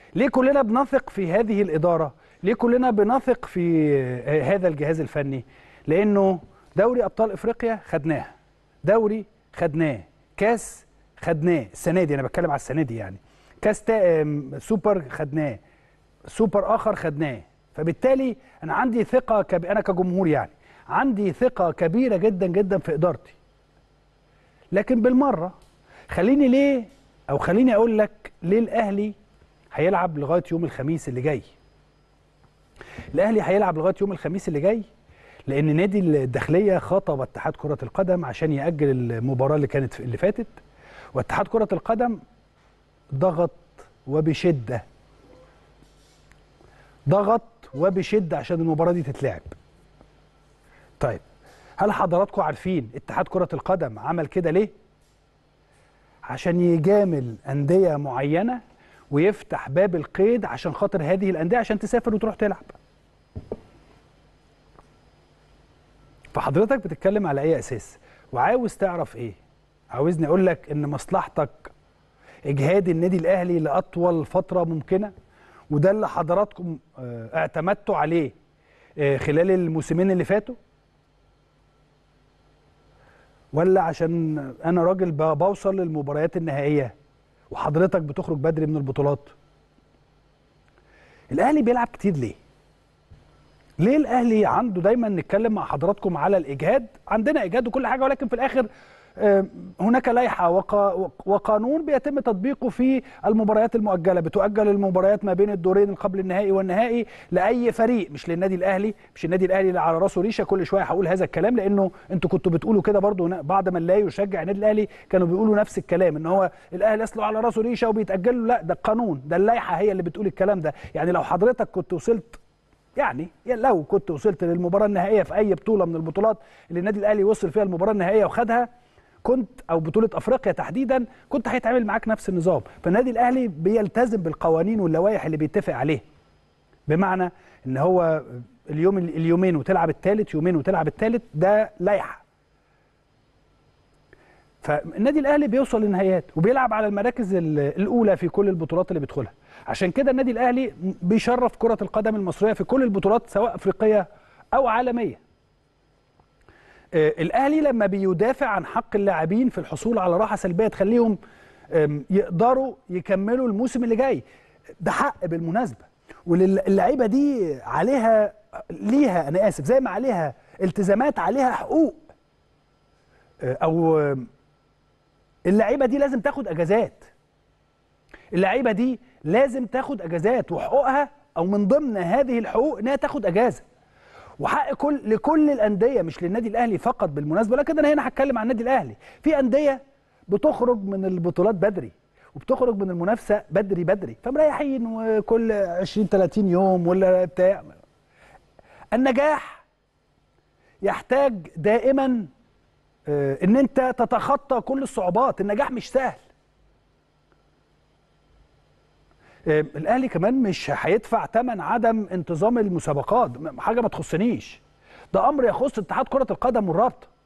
ليه كلنا بنثق في هذه الاداره ليه كلنا بنثق في هذا الجهاز الفني لانه دوري ابطال افريقيا خدناه دوري خدناه كاس خدناه السنه دي انا بتكلم على السنه دي يعني كاس تا... آم، سوبر خدناه سوبر اخر خدناه فبالتالي انا عندي ثقه كب... انا كجمهور يعني عندي ثقه كبيره جدا جدا في ادارتي لكن بالمره خليني ليه او خليني اقول لك ليه الاهلي هيلعب لغايه يوم الخميس اللي جاي الاهلي هيلعب لغايه يوم الخميس اللي جاي لان نادي الداخليه خاطب اتحاد كره القدم عشان ياجل المباراه اللي كانت اللي فاتت واتحاد كره القدم ضغط وبشده ضغط وبشده عشان المباراه دي تتلعب طيب هل حضراتكم عارفين اتحاد كره القدم عمل كده ليه عشان يجامل انديه معينه ويفتح باب القيد عشان خاطر هذه الانديه عشان تسافر وتروح تلعب فحضرتك بتتكلم على اي اساس وعاوز تعرف ايه عاوزني اقول لك ان مصلحتك اجهاد النادي الاهلي لاطول فتره ممكنه وده اللي حضراتكم آه، اعتمدتوا عليه آه، خلال الموسمين اللي فاتوا ولا عشان انا راجل ب- بوصل للمباريات النهائيه وحضرتك بتخرج بدري من البطولات الاهلي بيلعب كتير ليه ليه الاهلي عنده دايما نتكلم مع حضراتكم على الاجهاد عندنا اجهاد وكل حاجه ولكن في الاخر آه، هناك لائحه وق- وقانون بيتم تطبيقه في المباريات المؤجله بتؤجل المباريات ما بين الدورين قبل النهائي والنهائي لاي فريق مش للنادي الاهلي مش النادي الاهلي اللي على راسه ريشه كل شويه هقول هذا الكلام لانه انتوا كنتوا بتقولوا كده برضو هنا- بعض من لا يشجع النادي الاهلي كانوا بيقولوا نفس الكلام ان هو الاهلي اصله على راسه ريشه وبيتاجل له لا ده القانون ده اللائحه هي اللي بتقول الكلام ده يعني لو حضرتك كنت وصلت يعني لو كنت وصلت للمباراه النهائيه في اي بطوله من البطولات اللي النادي الاهلي وصل فيها المباراه النهائيه وخدها كنت او بطوله افريقيا تحديدا كنت هيتعامل معاك نفس النظام فالنادي الاهلي بيلتزم بالقوانين واللوائح اللي بيتفق عليها بمعنى ان هو اليوم اليومين وتلعب الثالث يومين وتلعب الثالث ده لائحه فالنادي الاهلي بيوصل للنهايات وبيلعب على المراكز ال- الاولى في كل البطولات اللي بيدخلها عشان كده النادي الاهلي بيشرف كره القدم المصريه في كل البطولات سواء افريقيه او عالميه آه، الاهلي لما بيدافع عن حق اللاعبين في الحصول على راحه سلبيه تخليهم آم، يقدروا يكملوا الموسم اللي جاي ده حق بالمناسبه واللعيبه دي عليها ليها انا اسف زي ما عليها التزامات عليها حقوق آه، او آم، اللعيبه دي لازم تاخد اجازات اللعيبه دي لازم تاخد اجازات وحقوقها او من ضمن هذه الحقوق انها تاخد اجازه وحق كل لكل الانديه مش للنادي الاهلي فقط بالمناسبه لكن انا هنا هتكلم عن النادي الاهلي في انديه بتخرج من البطولات بدري وبتخرج من المنافسه بدري بدري فمريحين وكل 20 30 يوم ولا بتاع النجاح يحتاج دائما آه، ان انت تتخطى كل الصعوبات النجاح مش سهل آه، الاهلي كمان مش هيدفع ثمن عدم انتظام المسابقات م- حاجه ما تخصنيش ده امر يخص اتحاد كره القدم والرابطه